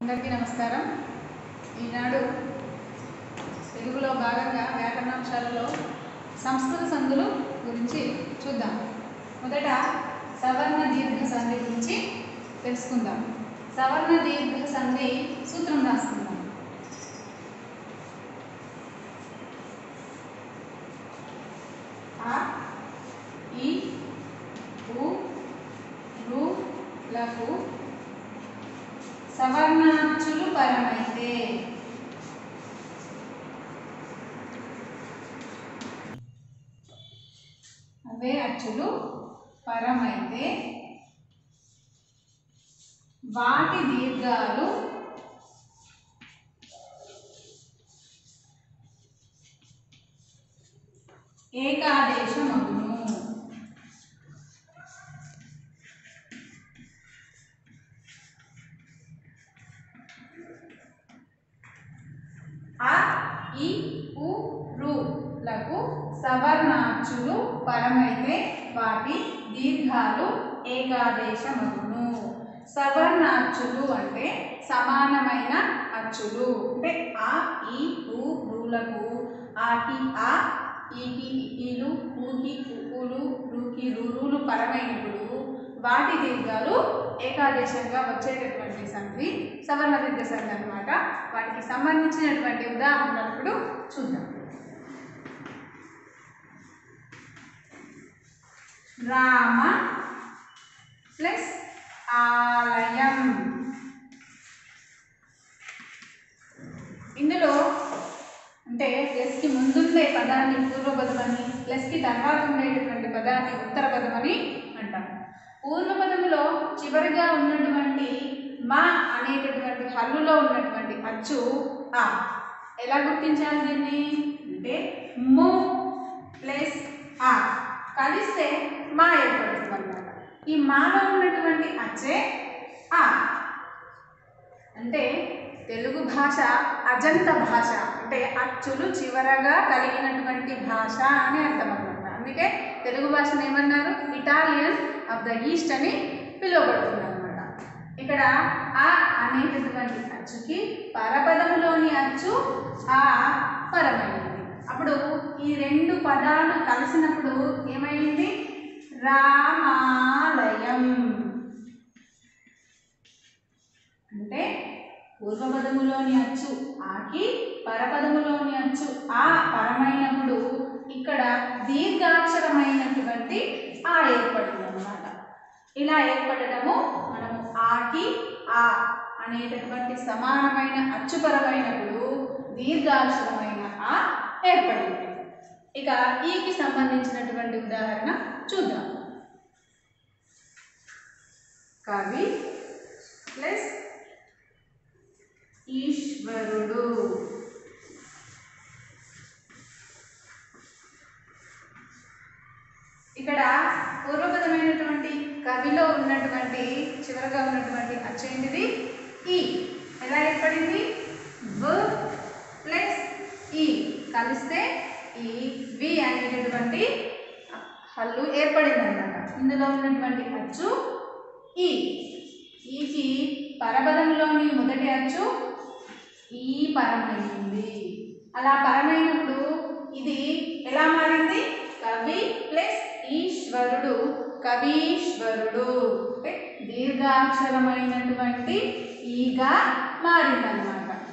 అందరికీ నమస్కారం ఈనాడు తెలుగులో భాగంగా వ్యాకరణాంశాలలో సంస్కృత సందులు గురించి చూద్దాం మొదట సవర్ణ దీర్ఘ సంధి గురించి తెలుసుకుందాం సవర్ణ దీర్ఘ సంధి సూత్రం రాసుకుందాం ఆ ఈ ఉ రు లకు సవర్ణాంచులు పరమైతే అవే అచ్చులు పరమైతే వాటి దీర్ఘాలు ఏకాదేశమగును ఆ ఈ ఉ రు లకు సవర్ణాక్షులు పరమైతే వాటి దీర్ఘాలు ఏకాదేశమగును సవర్ణాక్షులు అంటే సమానమైన అచ్చులు అంటే ఆ ఈ ఉ రులకు ఆకి ఆ ఈకి ఈలు ఊకి ఉలు రుకి రురులు పరమైనప్పుడు వాటి దీర్ఘాలు ఏకాదేశంగా వచ్చేటటువంటి సంధి సవర్ణ దీర్ఘ సంధి అనమాట వాటికి సంబంధించినటువంటి ఉదాహరణలు ఇప్పుడు చూద్దాం రామ ప్లస్ ఆలయం ఇందులో అంటే ప్లస్కి ముందుండే పదాన్ని పూర్వపదమని ప్లస్కి తర్వాత ఉండేటటువంటి పదాన్ని ఉత్తర పదమని అంటాం పూర్వపదములో చివరిగా ఉన్నటువంటి మా అనేటటువంటి హల్లులో ఉన్నటువంటి అచ్చు ఆ ఎలా గుర్తించాలి దీన్ని అంటే ము ప్లస్ ఆ కలిస్తే మా ఏర్పడుతుంది అనమాట ఈ మాలో ఉన్నటువంటి అచ్చే ఆ అంటే తెలుగు భాష అజంత భాష అంటే అచ్చులు చివరగా కలిగినటువంటి భాష అని అర్థం అనమాట అందుకే తెలుగు భాషను ఏమన్నారు ఇటాలియన్ ఆఫ్ ద ఈస్ట్ అని పిలువబడుతుంది అనమాట ఇక్కడ ఆ అనేటటువంటి అచ్చుకి పరపదములోని అచ్చు ఆ పరమైనది అప్పుడు ఈ రెండు పదాలు కలిసినప్పుడు ఏమైంది రామాలయం అంటే పూర్వపదములోని అచ్చు ఆకి పరపదములోని అచ్చు ఆ పరమైనప్పుడు ఇక్కడ దీర్ఘాక్షరమైనటువంటి ఆ ఏర్పడింది అనమాట ఇలా ఏర్పడటము మనము ఆకి ఆ అనేటటువంటి సమానమైన అచ్చుపరమైనప్పుడు దీర్ఘాక్షరమైన ఆ ఏర్పడింది ఇక ఈకి సంబంధించినటువంటి ఉదాహరణ చూద్దాం కవి ప్లస్ ఈశ్వరుడు ఇక్కడ పూర్వపదమైనటువంటి కవిలో ఉన్నటువంటి చివరగా ఉన్నటువంటి అచ్చేంటిది ఈ ఎలా ఏర్పడింది వ ప్లస్ ఈ కలిస్తే ఈ వి అనేటటువంటి హల్లు ఏర్పడింది అనమాట ఇందులో ఉన్నటువంటి అచ్చు ఈ ఈకి పరపదంలోని మొదటి అచ్చు ఈ పరమైంది అలా పరమైనప్పుడు ఇది ఎలా మారింది కవి ప్లస్ ఈశ్వరుడు కవీశ్వరుడు అంటే దీర్ఘాక్షరమైనటువంటి ఈగా మారిందన్నమాట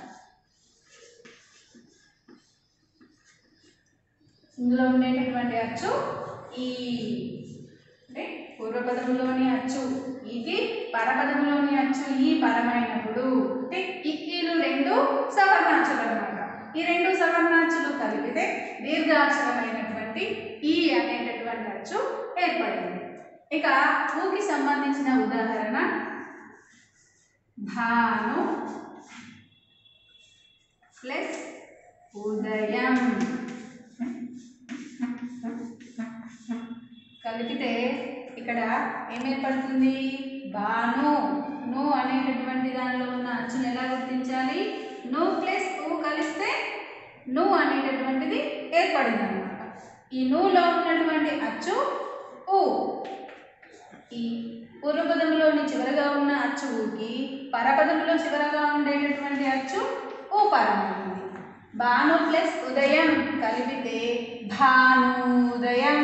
ఇందులో ఉండేటటువంటి అచ్చు ఈ అంటే పూర్వపదములోని అచ్చు ఇది పరపదములోని అచ్చు ఈ పరమైనప్పుడు అంటే ఈలు రెండు సవర్ణాక్షలు అనమాట ఈ రెండు సవర్ణాక్షలు కలిపితే దీర్ఘాక్షరమైనటువంటి ఈ అనేటటువంటి అచ్చు ఏర్పడింది ఇక ఊకి సంబంధించిన ఉదాహరణ భాను ప్లస్ ఉదయం కలిపితే ఇక్కడ ఏం ఏర్పడుతుంది బాను ను అనేటటువంటి దానిలో ఉన్న అచ్చును ఎలా గుర్తించాలి ను ప్లస్ ఊ కలిస్తే ను అనేటటువంటిది ఏర్పడింది అనమాట ఈ నులో ఉన్నటువంటి అచ్చు ఊ ఈ పూర్వపదంలోని చివరగా ఉన్న అచ్చు ఊకి పరపదంలో చివరగా ఉండేటటువంటి అచ్చు ఊ పరమైంది భాను ప్లస్ ఉదయం కలిపితే భానుదయం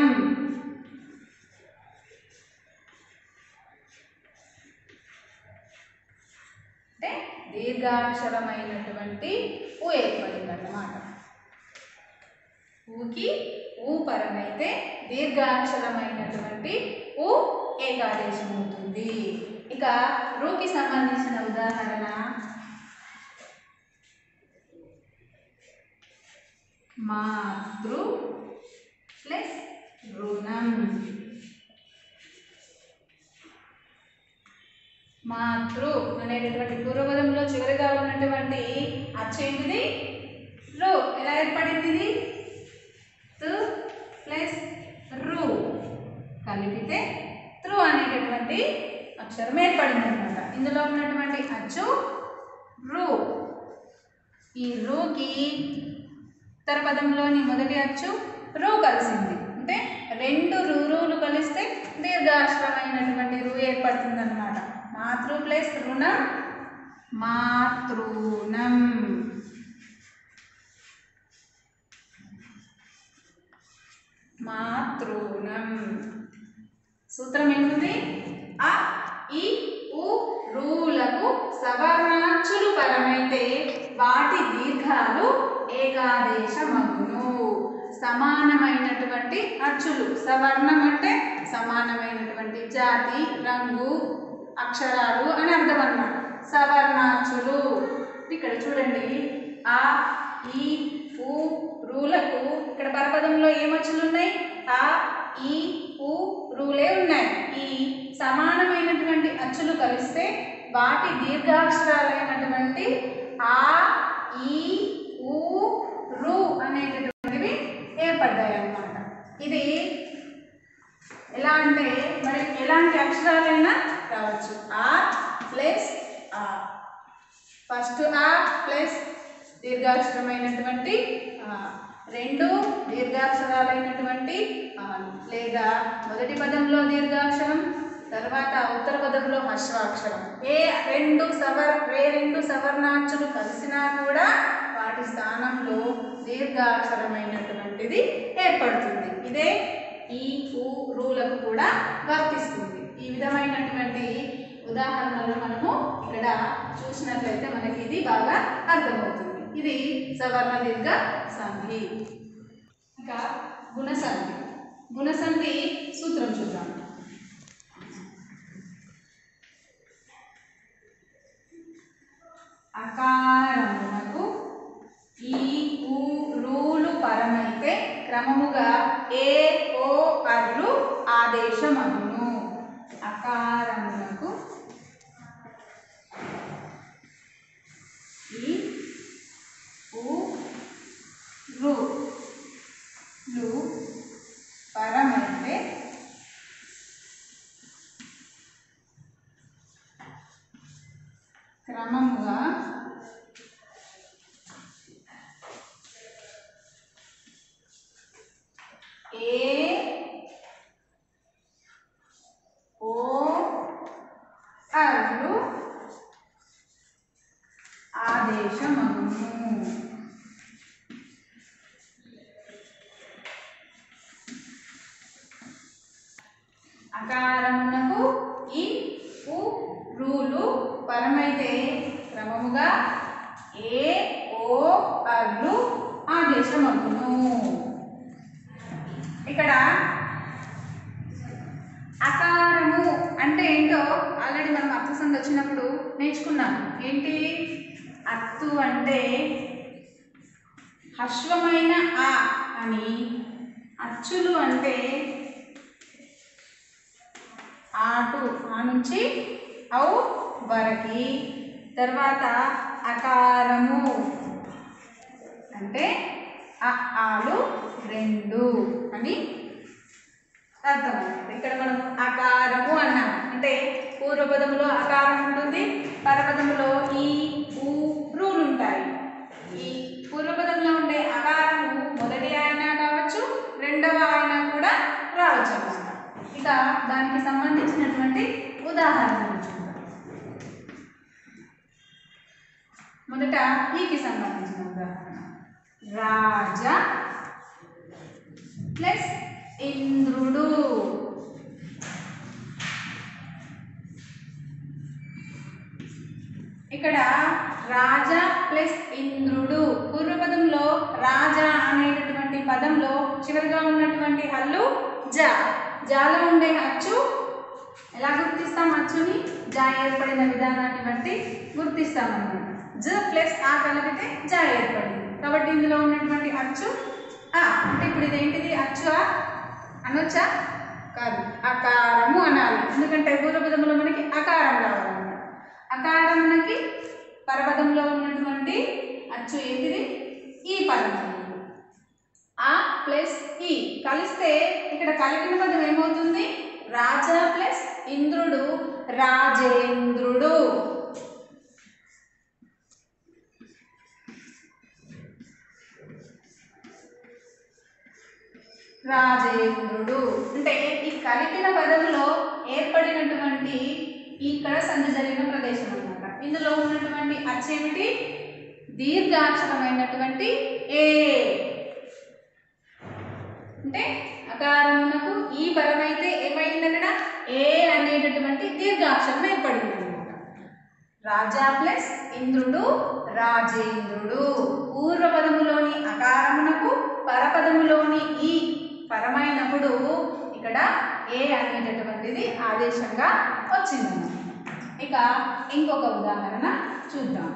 అంటే దీర్ఘాక్షరమైనటువంటి ఊ ఏర్పడింది అన్నమాట ఊకి ఊ పరమైతే దీర్ఘాక్షరమైనటువంటి ఊ ఏకాదేశం అవుతుంది ఇక రూకి సంబంధించిన ఉదాహరణ మాతృ ప్లస్ రుణం మాతృ అనేటటువంటి పూర్వపదంలో చివరిగా ఉన్నటువంటి అచ్చేంటిది రు ఎలా ఏర్పడింది ఇది తు ప్లస్ రు కలిపితే త్రు అనేటటువంటి అక్షరం ఏర్పడింది అనమాట ఇందులో ఉన్నటువంటి అచ్చు రు ఈ రూకి ఉత్తర పదంలోని మొదటి అచ్చు రూ కలిసింది అంటే రెండు రూరులు కలిస్తే దీర్ఘాశ్రమైనటువంటి రూ ఏర్పడుతుంది అనమాట మాతృ ప్లస్ రుణం మాతృణం మాతృణం సూత్రం ఏంటుంది అ ఈ ఉ రూలకు సవర్ణాక్షులు పరమైతే వాటి దీర్ఘాలు ఏకాదేశమగును సమానమైనటువంటి అచ్చులు సవర్ణం అంటే సమానమైనటువంటి జాతి రంగు అక్షరాలు అని అర్థం అన్నమాట సవర్ణాక్షులు ఇక్కడ చూడండి ఆ ఈ ఉ రూలకు ఇక్కడ పరపదంలో ఏమచ్చులు ఉన్నాయి ఆ ఈ ఉ రూలే ఉన్నాయి ఈ సమానమైనటువంటి అచ్చులు కలిస్తే వాటి దీర్ఘాక్షరాలైనటువంటి ఆ ఈ ఊ రు అనేటటువంటివి ఏర్పడ్డాయి అన్నమాట ఇది ఎలా అంటే మరి ఎలాంటి అక్షరాలైనా రావచ్చు ఆ ప్లస్ ఆ ఫస్ట్ ఆ ప్లస్ దీర్ఘాక్షరమైనటువంటి ఆ రెండు దీర్ఘాక్షరాలైనటువంటి ఆ లేదా మొదటి పదంలో దీర్ఘాక్షరం తర్వాత ఉత్తర పదంలో హర్షాక్షరం ఏ రెండు సవర్ ఏ రెండు సవర్ణాక్షులు కలిసినా కూడా వాటి స్థానంలో దీర్ఘాక్షరమైనటువంటిది ఏర్పడుతుంది ఇదే ఈ ఊ రూలకు కూడా వర్తిస్తుంది ఈ విధమైనటువంటి ఉదాహరణలు మనము ఇక్కడ చూసినట్లయితే మనకి ఇది బాగా అర్థమవుతుంది ఇది సవర్ణ దీర్ఘ సంధి ఇంకా గుణసంధి గుణసంధి సూత్రం చూద్దాం అకారమునకు ఈ ఊ రూలు పరమైతే క్రమముగా ఏ ఓ అర్లు ఆదేశమగును అకారమునకు ఈ ఊ రు లు పరమైతే క్రమముగా ఏ ఓ అర్లు ఆదేశమగును అకారమునకు ఈ ఉ రూలు పరమైతే క్రమముగా ఏ ఓ అర్లు ఆదేశమగును ఇక్కడ అకారము అంటే ఏంటో ఆల్రెడీ మనం అర్థ సంధి వచ్చినప్పుడు నేర్చుకున్నాం ఏంటి అత్తు అంటే హర్షమైన ఆ అని అచ్చులు అంటే ఆటు ఆ నుంచి ఔ వరకి తర్వాత అకారము అంటే అ ఆలు రెండు అని అర్థమైంది ఇక్కడ మనం అకారము అన్నాం అంటే పూర్వపదములో అకారం ఉంటుంది పరపదములో ఈ ఊ రూలు ఉంటాయి ఈ పూర్వపదంలో ఉండే అకారము మొదటి ఆయన కావచ్చు రెండవ ఆయన కూడా రావచ్చు అన్నమాట ఇక దానికి సంబంధించినటువంటి ఉదాహరణలు చూద్దాం మొదట ఈకి సంబంధించిన ఉదాహరణ రాజ ప్లస్ ఇంద్రుడు ఇక్కడ రాజా ప్లస్ ఇంద్రుడు పూర్వపదంలో రాజా అనేటటువంటి పదంలో చివరిగా ఉన్నటువంటి హల్లు జ జాలో ఉండే అచ్చు ఎలా గుర్తిస్తాం అచ్చుని జా ఏర్పడిన విధానాన్ని బట్టి గుర్తిస్తాం అన్నమాట జ ప్లస్ ఆ కలిపితే జా ఏర్పడింది కాబట్టి ఇందులో ఉన్నటువంటి అచ్చు ఆ అంటే ఇప్పుడు ఇదేంటిది అచ్చు ఆ అనొచ్చా కాదు అకారము అనాలి ఎందుకంటే పూర్వపదంలో మనకి అకారం రావాలన్నమాట అకారమునకి పరపదంలో ఉన్నటువంటి అచ్చు ఏంటిది ఈ పదం ఆ ప్లస్ ఈ కలిస్తే ఇక్కడ కలిపిన పదం ఏమవుతుంది రాజా ప్లస్ ఇంద్రుడు రాజేంద్రుడు రాజేంద్రుడు అంటే ఈ కలిపిన పదంలో ఏర్పడినటువంటి ఇక్కడ సంధి జరిగిన ప్రదేశం అన్నమాట ఇందులో ఉన్నటువంటి అచ్చేమిటి దీర్ఘాక్షరమైనటువంటి ఏ అంటే అకారమునకు ఈ పరమైతే ఏమైంది అక్కడ ఏ అనేటటువంటి దీర్ఘాక్షరం ఏర్పడింది అనమాట రాజా ప్లస్ ఇంద్రుడు రాజేంద్రుడు పూర్వపదములోని అకారమునకు పరపదములోని ఈ పరమైనప్పుడు ఇక్కడ ఏ అనేటటువంటిది ఆదేశంగా వచ్చిందన్నమాట ఇక ఇంకొక ఉదాహరణ చూద్దాం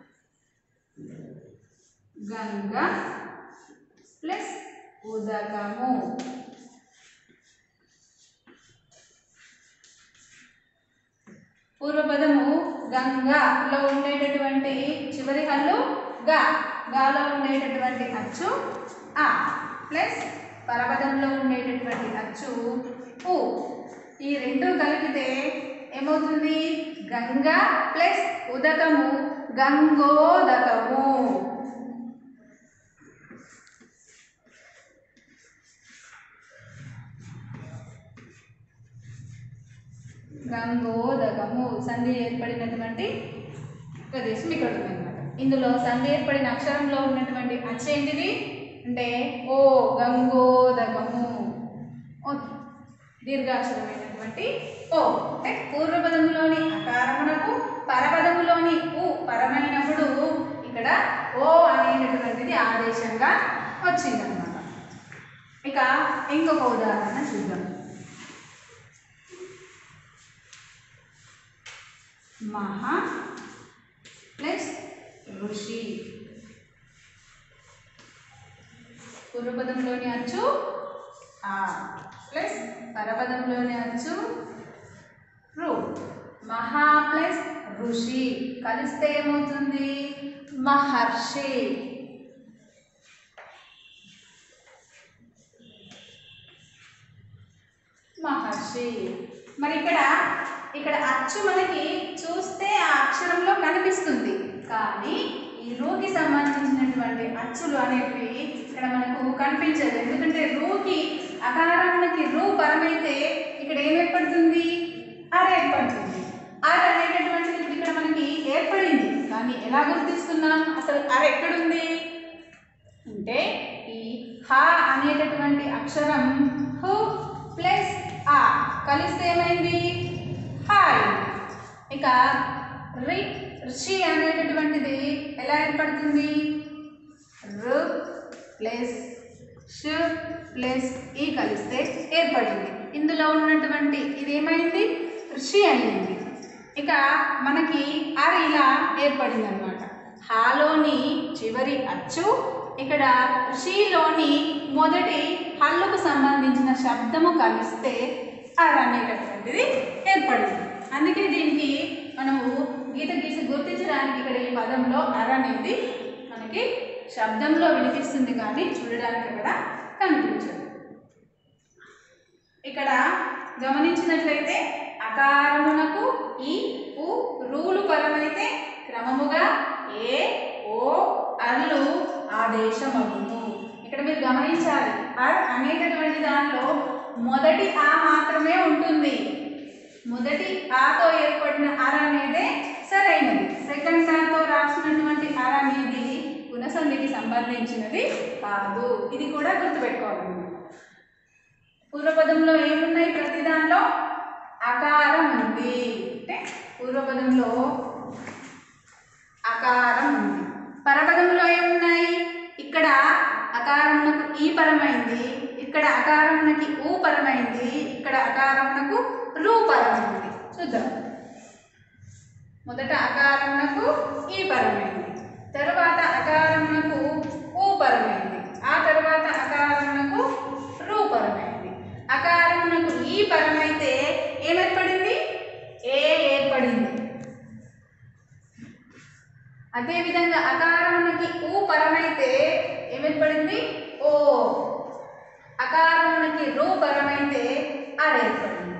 గంగ ప్లస్ ఉదకము పూర్వపదము గంగలో ఉండేటటువంటి చివరి హల్లు గా గాలో ఉండేటటువంటి అచ్చు ఆ ప్లస్ పరపదంలో ఉండేటటువంటి అచ్చు ఉ ఈ రెండు కలిపితే ఏమవుతుంది గంగా ప్లస్ ఉదకము గంగోదకము గంగోదకము సంధి ఏర్పడినటువంటి ప్రదేశం ఇక్కడ ఉందన్నమాట ఇందులో సంధి ఏర్పడిన అక్షరంలో ఉన్నటువంటి అచ్చు ఏంటిది అంటే ఓ గంగోదకము ఓ దీర్ఘాక్షరమైనటువంటి ఓ అంటే పూర్వపదములోని అకారమునకు పరపదములోని ఉ పరమైనప్పుడు ఇక్కడ ఓ అనేటటువంటిది ఆదేశంగా వచ్చిందనమాట ఇక ఇంకొక ఉదాహరణ చూద్దాం మహా ప్లస్ ఋషి పూర్వపదంలోని అచ్చు ఆ ప్లస్ పరపదంలోని అచ్చు రు మహా ప్లస్ ఋషి కలిస్తే ఏమవుతుంది మహర్షి మహర్షి మరి ఇక్కడ ఇక్కడ అచ్చు మనకి చూస్తే ఆ అక్షరంలో కనిపిస్తుంది కానీ ఈ రూకి సంబంధించినటువంటి అచ్చులు అనేవి ఇక్కడ మనకు కనిపించదు ఎందుకంటే రూకి అకారానికి రూ పరమైతే ఇక్కడ ఏం ఏర్పడుతుంది అర ఏర్పడుతుంది అర అనేటటువంటిది ఇప్పుడు ఇక్కడ మనకి ఏర్పడింది కానీ ఎలా గుర్తిస్తున్నాం అసలు అర ఎక్కడుంది అంటే ఈ హ అనేటటువంటి అక్షరం హు ప్లస్ ఆ కలిస్తే ఏమైంది హాయ్ ఇక రి ఋషి అనేటటువంటిది ఎలా ఏర్పడుతుంది రు ప్లస్ ష్ ప్లస్ ఈ కలిస్తే ఏర్పడింది ఇందులో ఉన్నటువంటి ఇది ఏమైంది ఋషి అయింది ఇక మనకి అర ఇలా ఏర్పడింది అనమాట హాలోని చివరి అచ్చు ఇక్కడ షీలోని మొదటి హల్లుకు సంబంధించిన శబ్దము కలిస్తే అర అనేటటువంటిది ఏర్పడింది అందుకే దీనికి మనము గీత గీసి గుర్తించడానికి ఇక్కడ ఈ పదంలో అర అనేది మనకి శబ్దంలో వినిపిస్తుంది కానీ చూడడానికి అక్కడ కనిపించదు ఇక్కడ గమనించినట్లయితే అకారమునకు ఈ ఉ రూలు పరమైతే క్రమముగా ఏ ఓ అల్లు ఆదేశమగును ఇక్కడ మీరు గమనించాలి అర్ అనేటటువంటి దానిలో మొదటి ఆ మాత్రమే ఉంటుంది మొదటి ఆతో ఏర్పడిన అర అనేదే సరైనది సెకండ్ ఆతో రాసినటువంటి అర అనేది గుణసంధికి సంబంధించినది కాదు ఇది కూడా గుర్తుపెట్టుకోవాలన్నమాట పూర్వపదంలో ఏమున్నాయి ప్రతి దానిలో అకారం ఉంది అంటే పూర్వపదంలో అకారం ఉంది పరపదంలో ఏమున్నాయి ఇక్కడ అకారమునకు ఈ పరమైంది ఇక్కడ అకారమునకి ఊ పరమైంది ఇక్కడ అకారమునకు రూ పరమైంది చూద్దాం మొదట అకారమునకు ఈ పరమైంది తరువాత అకారమునకు ఊ పరమైంది ఆ తరువాత అకారమునకు రూ పరమైంది అకారమునకు ఈ పరమైతే ఏమేర్పడింది ఏ ఏర్పడింది అదేవిధంగా అకారమునకి ఊ పరమైతే ఏమేర్పడింది ఓ అకారమునకి రూ పరమైతే అర ఏర్పడింది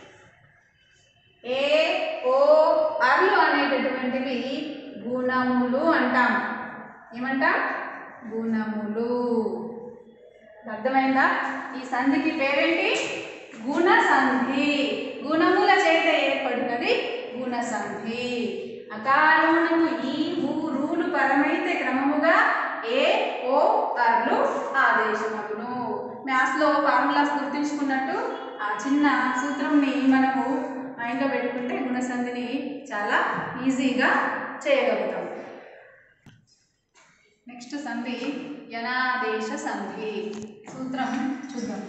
ఏ ఓ అర్లు అనేటటువంటివి గుణములు అంటాం ఏమంటాం గుణములు అర్థమైందా ఈ సంధికి పేరేంటి గుణ సంధి గుణముల చేత ఏర్పడినది గుణ సంధి అకారమునకు ఈ ఊ రూలు పరమైతే క్రమముగా ఏ ఓ అర్లు ఆదేశమగును మ్యాథ్స్లో ఫార్ములాస్ గుర్తుంచుకున్నట్టు ఆ చిన్న సూత్రంని మనము మైండ్లో పెట్టుకుంటే గుణసంధిని చాలా ఈజీగా చేయగలుగుతాం నెక్స్ట్ సంధి యనాదేశ సంధి సూత్రం చూద్దాం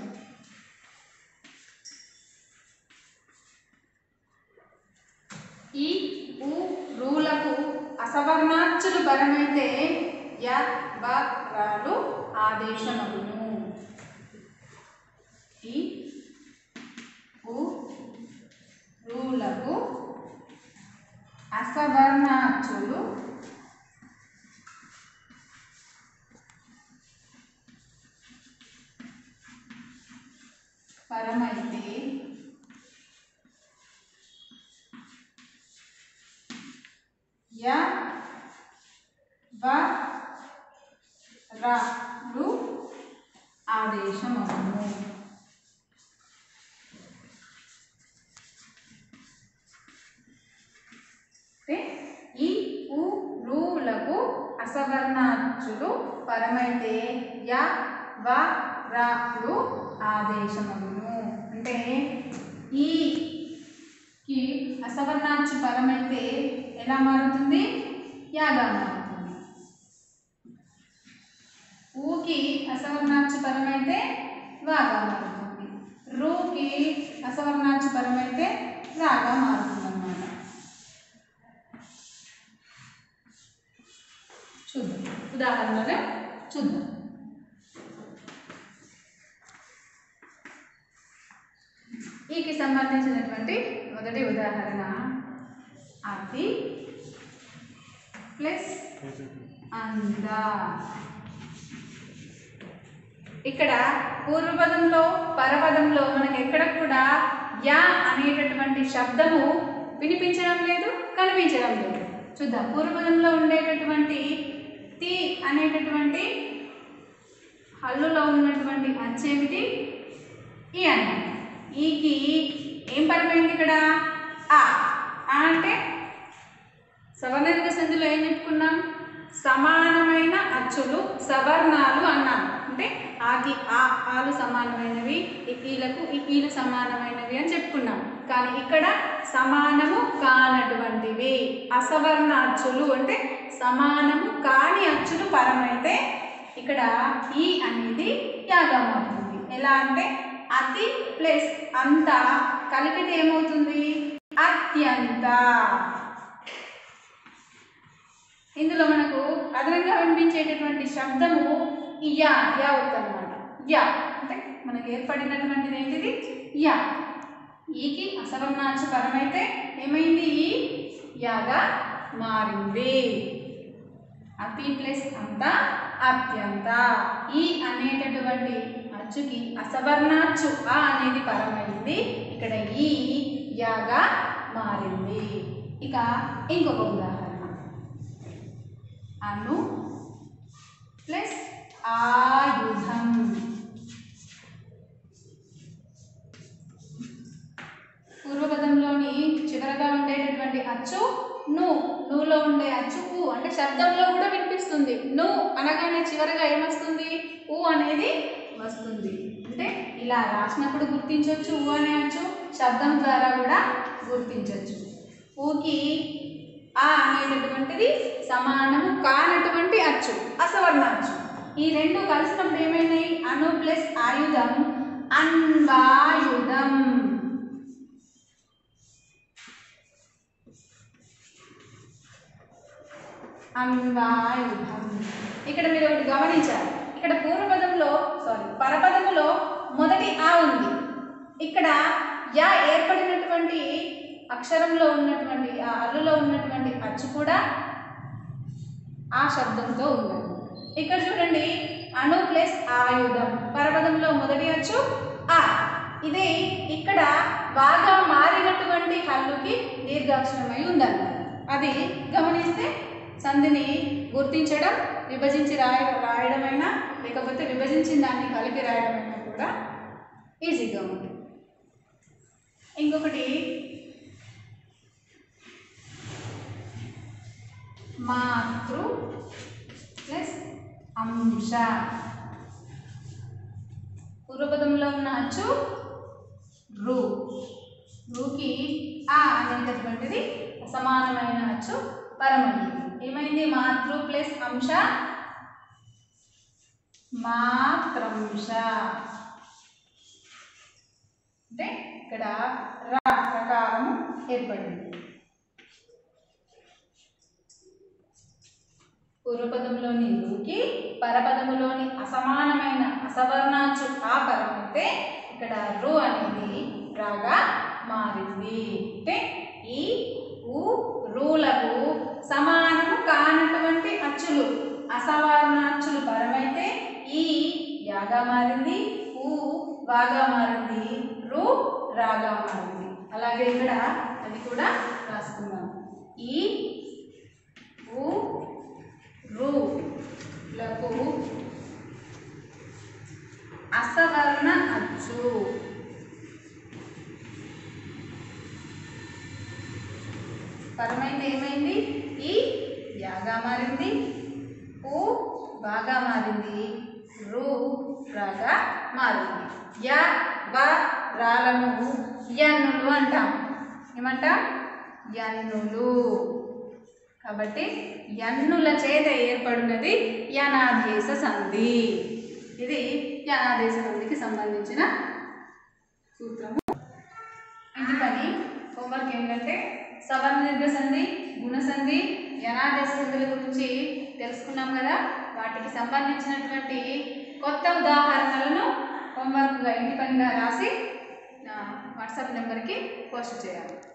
ఈ ఉ రూలకు అసవర్ణాచ్చులు పరమైతే య బ రాలు ఆదేశమగును ఈ ఉ రూలకు అసవర్ణాచ్చులు పరమైతే య వ రు ఆదేశమగును అంటే ఈ ఉ రూలకు అసవర్ణాచులు పరమైతే య వ రు ఆదేశమగును అంటే ఈ కి అసవర్ణాంశ పరమైతే ఎలా మారుతుంది యాగా మారుతుంది ఊకి అసవర్ణాంశ పరమైతే వాగా మారుతుంది రూకి అసవర్ణాంశ పరమైతే రాగా మారుతుంది అన్నమాట చూద్దాం ఉదాహరణగా చూద్దాం ఈకి సంబంధించినటువంటి మొదటి ఉదాహరణ అతి ప్లస్ అంద ఇక్కడ పూర్వపదంలో పరపదంలో మనకి ఎక్కడ కూడా యా అనేటటువంటి శబ్దము వినిపించడం లేదు కనిపించడం లేదు చూద్దాం పూర్వపదంలో ఉండేటటువంటి తి అనేటటువంటి హల్లులో ఉన్నటువంటి అచ్చేమిటి ఈ అన్నమాట ఈకి ఏం పరమైంది ఇక్కడ ఆ ఆ అంటే సవర్ణదిక సంధిలో ఏం చెప్పుకున్నాం సమానమైన అచ్చులు సవర్ణాలు అన్నాం అంటే ఆకి ఆ ఆలు సమానమైనవి ఈలకు ఈలు సమానమైనవి అని చెప్పుకున్నాం కానీ ఇక్కడ సమానము కానటువంటివి అసవర్ణ అచ్చులు అంటే సమానము కాని అచ్చులు పరమైతే ఇక్కడ ఈ అనేది యాగం అవుతుంది ఎలా అంటే అతి ప్లస్ అంత కలిపితే ఏమవుతుంది అత్యంత ఇందులో మనకు అదనంగా వినిపించేటటువంటి శబ్దము ఈ యా యా అవుతుందన్నమాట యా అంటే మనకు ఏర్పడినటువంటిది ఏంటిది యా ఈకి అసవర్ణాంశ పరమైతే ఏమైంది ఈ యాగా మారింది అతి ప్లస్ అంత అత్యంత ఈ అనేటటువంటి అచ్చుకి అసవర్ణాచ్చు ఆ అనేది పరమైంది ఇక్కడ ఈ యాగా మారింది ఇక ఇంకొక ఉదాహరణ అను ప్లస్ ఆయుధం పూర్వపదంలో చివరగా ఉండేటటువంటి అచ్చు ను నులో ఉండే అచ్చు ఊ అంటే శబ్దంలో కూడా వినిపిస్తుంది ను అనగానే చివరగా ఏమొస్తుంది ఊ అనేది వస్తుంది అంటే ఇలా రాసినప్పుడు గుర్తించవచ్చు ఊ అనే అచ్చు శబ్దం ద్వారా కూడా గుర్తించవచ్చు ఊకి ఆ అనేటటువంటిది సమానము కానటువంటి అచ్చు అసవర్ణ అచ్చు ఈ రెండు కలిసినప్పుడు ఏమైనాయి అను ప్లస్ ఆయుధం అన్వాయుధం అన్వాయుధం ఇక్కడ మీరు ఒకటి గమనించాలి ఇక్కడ పూర్వపదంలో సారీ పరపదములో మొదటి ఆ ఉంది ఇక్కడ యా ఏర్పడినటువంటి అక్షరంలో ఉన్నటువంటి ఆ అల్లులో ఉన్నటువంటి అచ్చు కూడా ఆ శబ్దంతో ఉంది ఇక్కడ చూడండి అణు ప్లస్ ఆయుధం పరపదంలో మొదటి అచ్చు ఆ ఇది ఇక్కడ బాగా మారినటువంటి హల్లుకి దీర్ఘాక్షరమై ఉందన్నమాట అది గమనిస్తే సంధిని గుర్తించడం విభజించి రాయడం రాయడమైనా లేకపోతే విభజించిన దాన్ని కలిపి రాయడమైనా కూడా ఈజీగా ఉంటుంది ఇంకొకటి మాతృ ప్లస్ అంశ పూర్వపదంలో ఉన్న అచ్చు రు రుకి ఆ అనేటటువంటిది సమానమైన అచ్చు పరమైంది ఏమైంది మాతృ ప్లస్ అంశ మాత్రంశ అంటే ఇక్కడ రా ప్రకారం ఏర్పడింది పూర్వపదంలోని రుకి పరపదములోని అసమానమైన అసవర్ణాచు ఆ పరం అయితే ఇక్కడ రు అనేది రాగా మారింది అంటే ఈ ఉ రూలకు సమానము కానటువంటి అచ్చులు అసవర్ణ అచ్చులు పరమైతే ఈ యాగా మారింది ఊ వాగా మారింది రు రాగా మారింది అలాగే ఇక్కడ అది కూడా రాసుకుందాం ఈ ఊ రులకు అసవర్ణ అచ్చు పరమైతే ఏమైంది ఈ యాగా మారింది ఊ బాగా మారింది రు రాగా మారింది యా బ రాలను యన్నులు అంటాం ఏమంటాం యన్నులు కాబట్టి యన్నుల చేత ఏర్పడినది యనాదేశ సంధి ఇది యనాదేశ సంధికి సంబంధించిన సూత్రము ఇది పని హోంవర్క్ ఏంటంటే సవర్ణ దీర్ఘ సంధి గుణ సంధి యనాదేశ సంధుల గురించి తెలుసుకున్నాం కదా వాటికి సంబంధించినటువంటి కొత్త ఉదాహరణలను హోంవర్క్గా ఇంటి పనిగా రాసి నా వాట్సాప్ నెంబర్కి పోస్ట్ చేయాలి